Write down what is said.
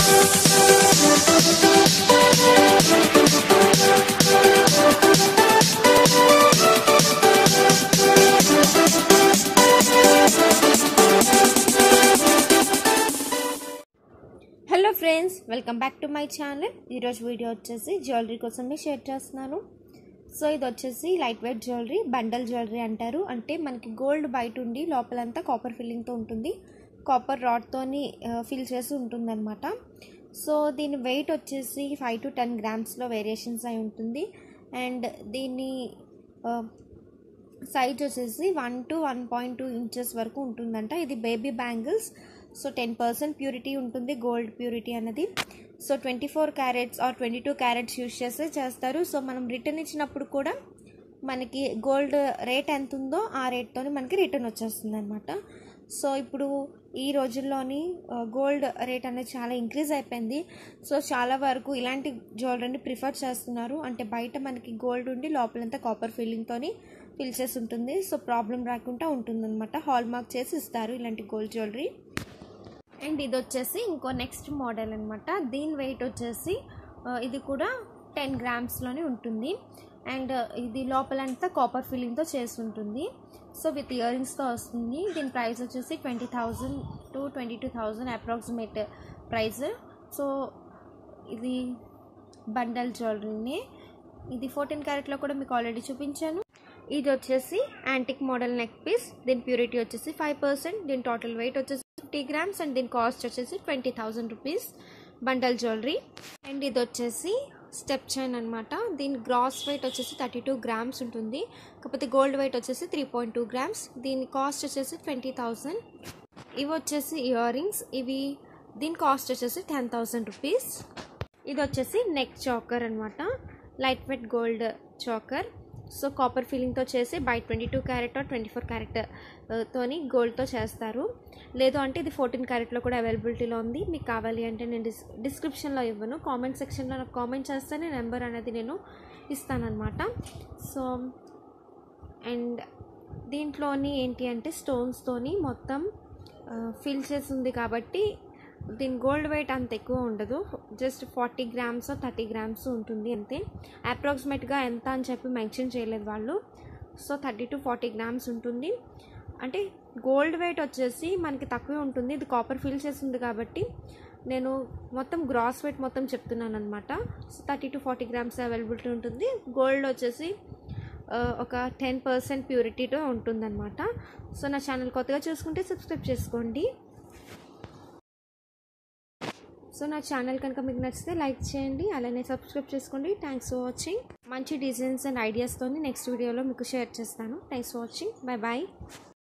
hello friends welcome back to my channel ఈరోజు video వచ్చేసి jewellery కోసమే షేర్ చేస్తున్నాను సో ఇది వచ్చేసి light weight jewellery bundle jewellery అంటారు అంటే మనకి గోల్డ్ బయట ఉండి లోపలంతా కాపర్ ఫిల్లింగ్తో ఉంటుంది కాపర్ రాడ్తోని ఫిల్ చేసి ఉంటుందన్నమాట సో దీని వెయిట్ వచ్చేసి ఫైవ్ టు టెన్ గ్రామ్స్లో వేరియేషన్స్ అయి ఉంటుంది అండ్ దీని సైజ్ వచ్చేసి one to one point two inches వరకు ఉంటుందంట ఇది baby bangles so ten percent purity ఉంటుంది గోల్డ్ ప్యూరిటీ అనేది so twenty four carats or twenty two carats use చేస్తే చేస్తారు సో మనం రిటర్న్ ఇచ్చినప్పుడు కూడా మనకి గోల్డ్ రేట్ ఎంత ఉందో ఆ రేట్తో మనకి రిటర్న్ వచ్చేస్తుంది అనమాట సో ఇప్పుడు ఈ రోజుల్లోని గోల్డ్ రేట్ అనేది చాలా ఇంక్రీజ్ అయిపోయింది సో చాలా వరకు ఇలాంటి జ్యువెలరీని ప్రిఫర్ చేస్తున్నారు అంటే బయట మనకి గోల్డ్ ఉండి లోపలంతా కాపర్ ఫీలింగ్తోని ఫిల్ చేసి ఉంటుంది సో ప్రాబ్లం రాకుండా ఉంటుందన్నమాట హాల్ మార్క్ చేసి ఇస్తారు ఇలాంటి గోల్డ్ జ్యువెలరీ అండ్ ఇది వచ్చేసి ఇంకో నెక్స్ట్ మోడల్ అనమాట దీని వెయిట్ వచ్చేసి ఇది కూడా టెన్ గ్రామ్స్లోనే ఉంటుంది అండ్ ఇది లోపలంతా కాపర్ ఫిల్లింగ్తో చేసి ఉంటుంది సో విత్ ఇయర్ రింగ్స్తో వస్తుంది దీని ప్రైస్ వచ్చేసి twenty thousand to twenty two thousand approximate price so ఇది బండల్ జ్యువెలరీని ఇది ఫోర్టీన్ క్యారెట్లో కూడా మీకు ఆల్రెడీ చూపించాను ఇది వచ్చేసి యాంటిక్ మోడల్ నెక్ పీస్ దీని ప్యూరిటీ వచ్చేసి ఫైవ్ పర్సెంట్ దీని టోటల్ వెయిట్ వచ్చేసి ఫిఫ్టీ గ్రామ్స్ అండ్ దీని కాస్ట్ వచ్చేసి twenty thousand rupees bundle jewellery and ఇది వచ్చేసి స్టెప్ చైన్ అనమాట దీని గ్రాస్ వెయిట్ వచ్చేసి థర్టీ టూ గ్రామ్స్ ఉంటుంది కాకపోతే గోల్డ్ వెయిట్ వచ్చేసి త్రీ పాయింట్ టూ గ్రామ్స్ దీని కాస్ట్ వచ్చేసి ట్వంటీ థౌజండ్ ఇవి వచ్చేసి ఇయర్ రింగ్స్ ఇవి దీని కాస్ట్ వచ్చేసి టెన్ థౌజండ్ రూపీస్ ఇది వచ్చేసి నెక్ చాకర్ అనమాట light weight gold choker so copper ఫీలింగ్తో చేసి by twenty two carat twenty four carat తోని గోల్డ్తో చేస్తారు లేదు అంటే ఇది ఫోర్టీన్ క్యారెట్లో కూడా అవైలబిలిటీలో ఉంది మీకు కావాలి అంటే నేను డిస్ డిస్క్రిప్షన్లో ఇవ్వను కామెంట్ సెక్షన్లో నాకు కామెంట్ చేస్తేనే నెంబర్ అనేది నేను ఇస్తానన్నమాట సో అండ్ దీంట్లోని ఏంటి అంటే స్టోన్స్తోని మొత్తం ఫిల్ చేసి ఉంది కాబట్టి దీని గోల్డ్ వెయిట్ అంత ఎక్కువ ఉండదు just forty grams thirty grams ఉంటుంది అంతే అప్రాక్సిమేట్గా ఎంత అని చెప్పి మెన్షన్ చేయలేదు వాళ్ళు so thirty to forty grams ఉంటుంది అంటే గోల్డ్ వెయిట్ వచ్చేసి మనకి తక్కువే ఉంటుంది ఇది కాపర్ ఫిల్ చేసింది కాబట్టి నేను మొత్తం గ్రాస్ వెయిట్ మొత్తం చెప్తున్నాను అనమాట so thirty to forty grams availability ఉంటుంది గోల్డ్ వచ్చేసి ఒక టెన్ పర్సెంట్ ప్యూరిటీతో ఉంటుందన్నమాట సో నా ఛానల్ కొత్తగా చూసుకుంటే సబ్స్క్రైబ్ చేసుకోండి సో నా ఛానల్ కనుక మీకు నచ్చితే లైక్ చేయండి అలానే సబ్స్క్రైబ్ చేసుకోండి థ్యాంక్స్ ఫర్ వాచింగ్ మంచి డిజైన్స్ అండ్ ఐడియాస్తో నెక్స్ట్ వీడియోలో మీకు షేర్ చేస్తాను thanks for watching bye bye